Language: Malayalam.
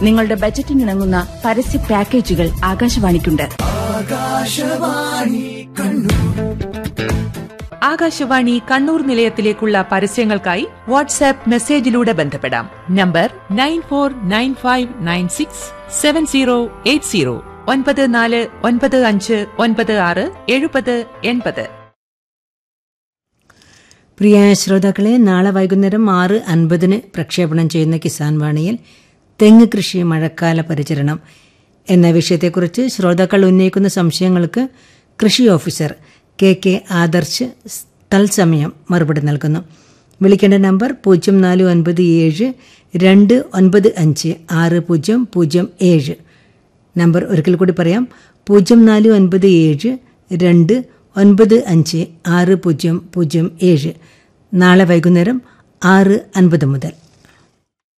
നിങ്ങളുടെ ബജറ്റിനിണങ്ങുന്ന പരസ്യ പാക്കേജുകൾ ആകാശവാണിക്കുണ്ട് ആകാശവാണി കണ്ണൂർ നിലയത്തിലേക്കുള്ള പരസ്യങ്ങൾക്കായി വാട്സാപ്പ് മെസ്സേജിലൂടെ ബന്ധപ്പെടാം number nine four nine five nine six seven zero eight zero ഒൻപത് നാല് ഒൻപത് അഞ്ച് ഒൻപത് ആറ് എഴുപത് എൺപത് പ്രിയ ശ്രോതാക്കളെ നാളെ വൈകുന്നേരം ആറ് അൻപതിന് പ്രക്ഷേപണം ചെയ്യുന്ന കിസാൻ വാണിയിൽ തെങ്ങ് കൃഷി മഴക്കാല പരിചരണം എന്ന വിഷയത്തെക്കുറിച്ച് ശ്രോതാക്കൾ ഉന്നയിക്കുന്ന സംശയങ്ങൾക്ക് കൃഷി ഓഫീസർ കെ കെ ആദർശ് തത്സമയം മറുപടി നൽകുന്നു വിളിക്കേണ്ട നമ്പർ പൂജ്യം നാല് ഒൻപത് ഏഴ് രണ്ട് ഒൻപത് അഞ്ച് ആറ് പൂജ്യം പൂജ്യം ഏഴ് നമ്പർ ഒരിക്കൽ കൂടി പറയാം പൂജ്യം നാല് ഒൻപത് ഏഴ് രണ്ട് ഒൻപത് അഞ്ച് ആറ് പൂജ്യം പൂജ്യം ഏഴ് നാളെ വൈകുന്നേരം ആറ് അൻപത് മുതൽ